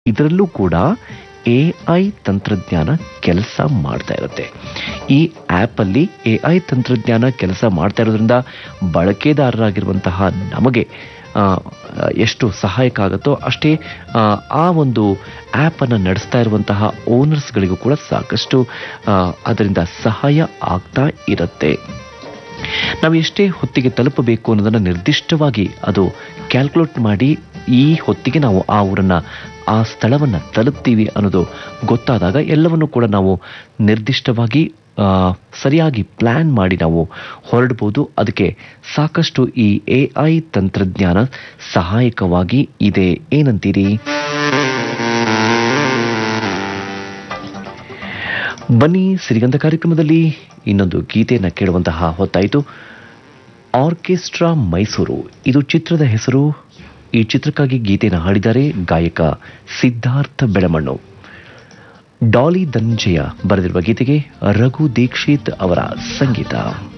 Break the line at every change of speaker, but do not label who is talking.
ಇದರಲ್ಲೂ ಕೂಡ A I ತಂತ್ರಜ್ಞಾನ ಕೆಲಸ ಮಾಡ್ತಾ ಇರುತ್ತೆ ಈ ಆ್ಯಪಲ್ಲಿ ಎ ಐ ತಂತ್ರಜ್ಞಾನ ಕೆಲಸ ಮಾಡ್ತಾ ಇರೋದ್ರಿಂದ ಬಳಕೆದಾರರಾಗಿರುವಂತಹ ನಮಗೆ ಆ, ಎಷ್ಟು ಸಹಾಯಕ ಆಗುತ್ತೋ ಅಷ್ಟೇ ಆ, ಆ ಒಂದು ಆ್ಯಪನ್ನು ನಡೆಸ್ತಾ ಇರುವಂತಹ ಓನರ್ಸ್ಗಳಿಗೂ ಕೂಡ ಸಾಕಷ್ಟು ಆ, ಅದರಿಂದ ಸಹಾಯ ಆಗ್ತಾ ಇರುತ್ತೆ ನಾವು ಎಷ್ಟೇ ಹೊತ್ತಿಗೆ ತಲುಪಬೇಕು ಅನ್ನೋದನ್ನು ನಿರ್ದಿಷ್ಟವಾಗಿ ಅದು ಕ್ಯಾಲ್ಕುಲೇಟ್ ಮಾಡಿ ಈ ಹೊತ್ತಿಗೆ ನಾವು ಆ ಊರನ್ನು ಆ ಸ್ಥಳವನ್ನು ತಲುಪ್ತೀವಿ ಅನ್ನೋದು ಗೊತ್ತಾದಾಗ ಎಲ್ಲವನ್ನು ಕೂಡ ನಾವು ನಿರ್ದಿಷ್ಟವಾಗಿ ಆ, ಸರಿಯಾಗಿ ಪ್ಲ್ಯಾನ್ ಮಾಡಿ ನಾವು ಹೊರಡ್ಬೋದು ಅದಕ್ಕೆ ಸಾಕಷ್ಟು ಈ ಎ ಐ ತಂತ್ರಜ್ಞಾನ ಸಹಾಯಕವಾಗಿ ಇದೆ ಏನಂತೀರಿ ಬನ್ನಿ ಸಿರಿಗಂಧ ಕಾರ್ಯಕ್ರಮದಲ್ಲಿ ಇನ್ನೊಂದು ಗೀತೆಯನ್ನು ಕೇಳುವಂತಹ ಹೊತ್ತಾಯಿತು ಆರ್ಕೆಸ್ಟ್ರಾ ಮೈಸೂರು ಇದು ಚಿತ್ರದ ಹೆಸರು ಈ ಚಿತ್ರಕ್ಕಾಗಿ ಗೀತೆಯನ್ನು ಹಾಡಿದ್ದಾರೆ ಗಾಯಕ ಸಿದ್ಧಾರ್ಥ ಬೆಳಮಣ್ಣು ಡಾಲಿ ಧನಂಜಯ ಬರೆದಿರುವ ಗೀತೆಗೆ ರಘು ದೀಕ್ಷಿತ್ ಅವರ ಸಂಗೀತ